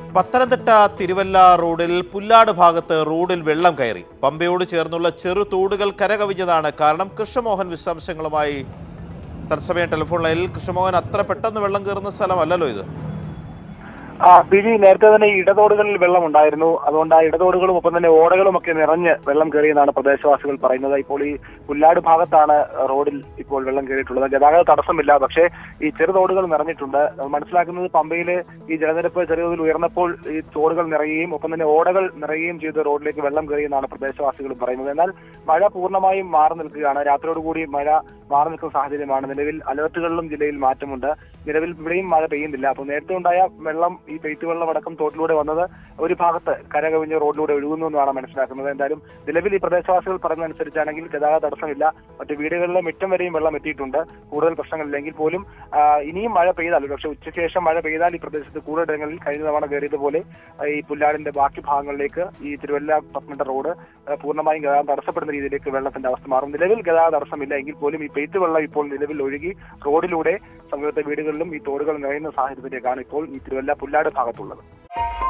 പത്തനംതിട്ട തിരുവല്ല റോഡിൽ പുല്ലാട് ഭാഗത്ത് റോഡിൽ വെള്ളം കയറി പമ്പയോട് ചേർന്നുള്ള ചെറു തോടുകൾ കരകവിഞ്ഞതാണ് കാരണം കൃഷ്ണമോഹൻ വിശദാംശങ്ങളുമായി തത്സമയം ടെലിഫോൺ ലൈനിൽ കൃഷ്ണമോഹൻ അത്ര പെട്ടെന്ന് വെള്ളം കയറുന്ന സ്ഥലമല്ലല്ലോ ഇത് ആ പിജി നേരത്തെ തന്നെ ഈ ഇടതോടുകളിൽ വെള്ളം ഉണ്ടായിരുന്നു അതുകൊണ്ട് ആ ഇടതോടുകളും ഒപ്പം തന്നെ ഓടകളും ഒക്കെ നിറഞ്ഞ് വെള്ളം കയറിയെന്നാണ് പ്രദേശവാസികൾ പറയുന്നത് ഇപ്പോൾ ഈ പുല്ലാട് ഭാഗത്താണ് റോഡിൽ ഇപ്പോൾ വെള്ളം കയറിയിട്ടുള്ളത് ഗതാഗത തടസ്സമില്ല പക്ഷേ ഈ ചെറുതോടുകൾ നിറഞ്ഞിട്ടുണ്ട് മനസ്സിലാക്കുന്നത് പമ്പയിൽ ഈ ജലനിരപ്പ് ചെറിയ തോതിൽ ഉയർന്നപ്പോൾ ഈ തോടുകൾ നിറയുകയും ഒപ്പം തന്നെ ഓടകൾ നിറയുകയും ചെയ്ത് റോഡിലേക്ക് വെള്ളം കയറിയെന്നാണ് പ്രദേശവാസികൾ പറയുന്നത് എന്നാൽ മഴ പൂർണ്ണമായും മാറി നിൽക്കുകയാണ് രാത്രിയോടുകൂടി മഴ മാറി നിൽക്കുന്ന സാഹചര്യമാണ് നിലവിൽ അലർട്ടുകളിലും ജില്ലയിൽ മാറ്റമുണ്ട് നിലവിൽ ഇവിടെയും മഴ പെയ്യുന്നില്ല അപ്പോൾ നേരത്തെ ഉണ്ടായ വെള്ളം ഈ പെയ്ത്ത് വെള്ളം അടക്കം തോട്ടിലൂടെ വന്നത് ഒരു ഭാഗത്ത് കരകവിഞ്ഞ് റോഡിലൂടെ ഒഴുകുന്നു എന്നാണ് മനസ്സിലാക്കുന്നത് എന്തായാലും നിലവിൽ ഈ പ്രദേശവാസികൾ പറയുന്നതനുസരിച്ചാണെങ്കിൽ ഗതാഗത തടസ്സമില്ല മറ്റ് വീടുകളിലെ മുറ്റം വരെയും വെള്ളം എത്തിയിട്ടുണ്ട് കൂടുതൽ പ്രശ്നങ്ങളില്ലെങ്കിൽ പോലും ആ, ഇനിയും മഴ പെയ്താൽ പക്ഷെ ഉച്ചയ്ക്ക് ശേഷം മഴ പെയ്താൽ ഈ പ്രദേശത്ത് കൂടുതലിടങ്ങളിൽ കഴിഞ്ഞ തവണ കയറിയതുപോലെ ആ, ഈ പുല്ലാടിന്റെ ബാക്കി ഭാഗങ്ങളിലേക്ക് ഈ തിരുവല്ല പത്തനംതിട്ട റോഡ് ആ, പൂർണ്ണമായും ഗതാഗതം തടസ്സപ്പെടുന്ന രീതിയിലേക്ക് വെള്ളത്തിന്റെ അവസ്ഥ മാറും നിലവിൽ ഗതാഗത തടസ്സമില്ല എങ്കിൽ പോലും ഈ പെയ്ത്ത് വെള്ളം ഇപ്പോൾ നിലവിൽ ഒഴുകി റോഡിലൂടെ സമീപത്തെ വീടുകളിലും ഈ തോടുകൾ നിറയുന്ന സാഹചര്യത്തിലേക്കാണ് ഇപ്പോൾ ഈ തിരുവല്ല പുല്ലാട് ഭാഗത്തുള്ളത്